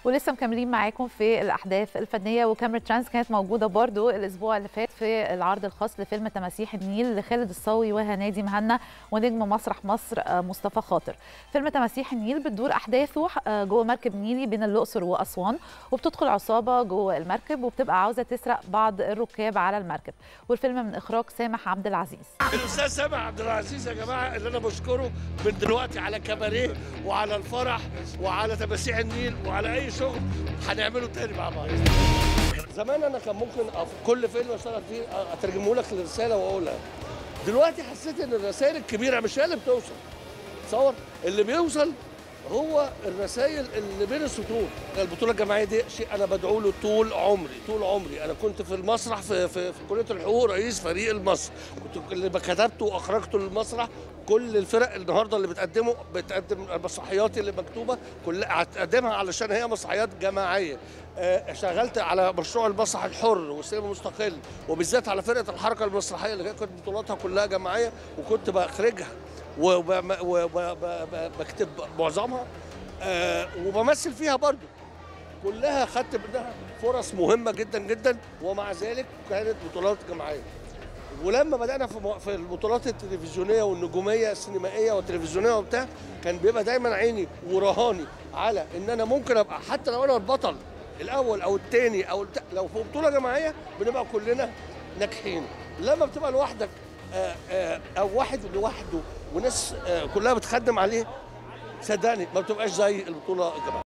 ولسه مكملين معاكم في الاحداث الفنيه وكاميرا ترانس كانت موجوده برضو الاسبوع اللي فات في العرض الخاص لفيلم تماسيح النيل لخالد الصاوي وهنادي مهنا ونجم مسرح مصر مصطفى خاطر فيلم تماسيح النيل بتدور احداثه جوه مركب نيلي بين الاقصر واسوان وبتدخل عصابه جوه المركب وبتبقى عاوزه تسرق بعض الركاب على المركب والفيلم من اخراج سامح عبد العزيز الاستاذ سامح عبد العزيز يا جماعه اللي انا بشكره من دلوقتي على كباريه وعلى الفرح وعلى تماسيح النيل وعلى اي شغل هنعمله تاني مع بعض زمان انا كان ممكن في كل فيلم اشتغل فيه اترجمه لك لرساله واقولها دلوقتي حسيت ان الرسائل الكبيره مش هي اللي بتوصل تصور اللي بيوصل هو الرسائل اللي بين السطور البطوله الجماعيه دي شيء انا بدعو له طول عمري طول عمري انا كنت في المسرح في, في, في كليه الحقوق رئيس فريق المسرح كنت اللي كتبته واخرجته للمسرح كل الفرق النهارده اللي بتقدمه بتقدم المسرحيات اللي مكتوبه كلها هتقدمها علشان هي مسرحيات جماعيه اشتغلت على مشروع المسرح الحر والسينما المستقل وبالذات على فرقه الحركه المسرحيه اللي كانت بطولاتها كلها جماعيه وكنت بخرجها وبكتب معظمها أه وبمثل فيها برضو كلها خدت منها فرص مهمه جدا جدا ومع ذلك كانت بطولات جماعيه ولما بدانا في في البطولات التلفزيونيه والنجوميه السينمائيه والتلفزيونيه وبتاع كان بيبقى دايما عيني ورهاني على ان انا ممكن ابقى حتى لو انا البطل الاول او الثاني او الت... لو في بطوله جماعيه بنبقى كلنا ناجحين لما بتبقى لوحدك آآ آآ او واحد لوحده وناس كلها بتخدم عليه صدقني ما بتبقاش زي البطوله الجماعيه